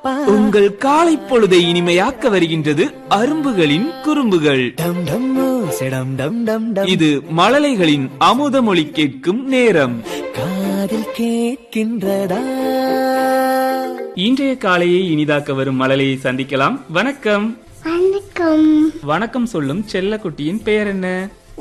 உங்கள் காலை பொழுதை இனிமையாக்க வருகின்றது அரும்புகளின் குறும்புகள் டம் டம் சிடம் டம் டம் டம் இது மழலைகளின் அமுத மொழி கேட்கும் நேரம் காதில் கேட்கின்றதா இன்றைய காலையை இனிதாக்க வரும் மழலையை சந்திக்கலாம் வணக்கம் வணக்கம் வணக்கம் சொல்லும் செல்லக்குட்டியின் பெயர் என்ன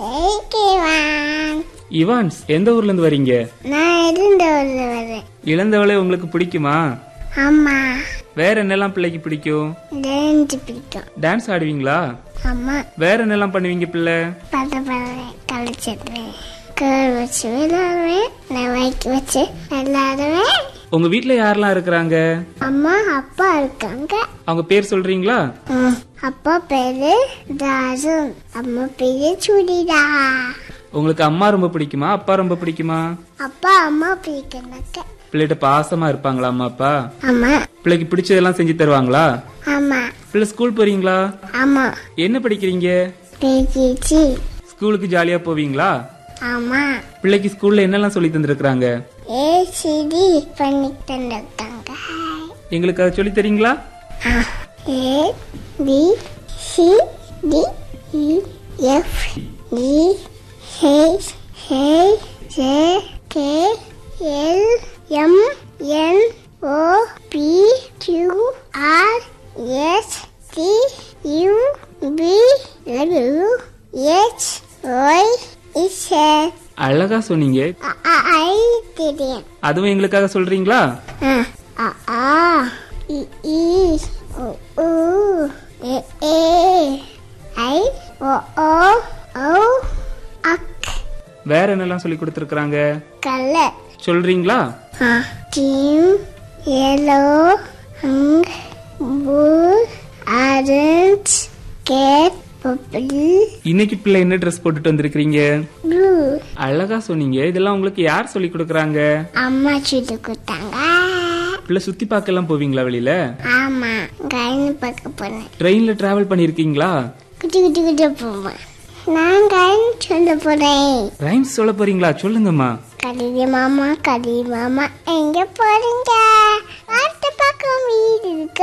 வேகிவான் இவான்ஸ் எந்த ஊர்ல இருந்து வரீங்க நான் இருந்து வரேன் இளந்தவளை உங்களுக்கு பிடிக்குமா அம்மா வேற என்னெல்லாம் பிள்ளைக்கு பிடிக்கும் ரெண்டு பிடிக்கும் டான்ஸ் ஆடுவீங்களா அம்மா வேற என்னெல்லாம் பண்ணுவீங்க பிள்ளை பத பதவேன் கழிச்சிடுவேன் கேள் வச்சு விளையாடுவேன் நான் வைக்க வச்சு விளையாடுவேன் உங்க வீட்ல யாரெல்லாம் இருக்கிறாங்க அம்மா அப்பா இருக்காங்க அவங்க பேர் சொல்றீங்களா ம். அப்பா பேரு தாசன் அம்மா பேரு சுடிதா உங்களுக்கு அம்மா ரொம்ப பிடிக்குமா அப்பா ரொம்ப பிடிக்குமா அப்பா அம்மா பிடிக்கணக்க பிள்ளைகிட்ட பாசமா இருப்பாங்களா அம்மா அப்பா அம்மா பிள்ளைக்கு பிடிச்சதெல்லாம் செஞ்சு தருவாங்களா ஆமா பிள்ளை ஸ்கூல் போறீங்களா ஆமா என்ன படிக்கிறீங்க பேசிச்சு ஸ்கூலுக்கு ஜாலியா போவீங்களா ஆமா பிள்ளைக்கு ஸ்கூல்ல என்னெல்லாம் சொல்லி தந்திருக்காங்க ஏசிடி பண்ணி தந்திருக்காங்க எங்களுக்கு அதை சொல்லி தரீங்களா A B C D E F G H I J K L M N O P Q R S T U V W X Y Z அழகா சொன்னீங்க ஐ தெரியும் அதுவும் எங்களுக்காக சொல்றீங்களா ஆ ஆ ஆ இ ஈ உ ஊ எ ஏ ஐ ஓ ஓ ஓ அக் வேற என்னெல்லாம் சொல்லி கொடுத்துருக்காங்க கல்ல சொல்றீங்களா ஆ டீம் yellow அங் blue orange கேட் purple இன்னைக்கு பிள்ளை என்ன ட்ரெஸ் போட்டுட்டு வந்திருக்கீங்க blue அழகா சொன்னீங்க இதெல்லாம் உங்களுக்கு யார் சொல்லி கொடுக்கறாங்க அம்மா சொல்லி கொடுத்தாங்க பிள்ளை சுத்தி பார்க்க எல்லாம் போவீங்களா வெளியில ஆமா கைன்னு பார்க்க போனேன் ட்ரெயின்ல டிராவல் பண்ணிருக்கீங்களா குட்டி குட்டி குட்டி போவேன் நான் கைன்னு சொல்ல போறேன் ரைம்ஸ் சொல்ல போறீங்களா சொல்லுங்கம்மா கடிதி மாமா கடிதி மாமா எங்க போறீங்க வார்த்தை பக்கம் வீடு இருக்கு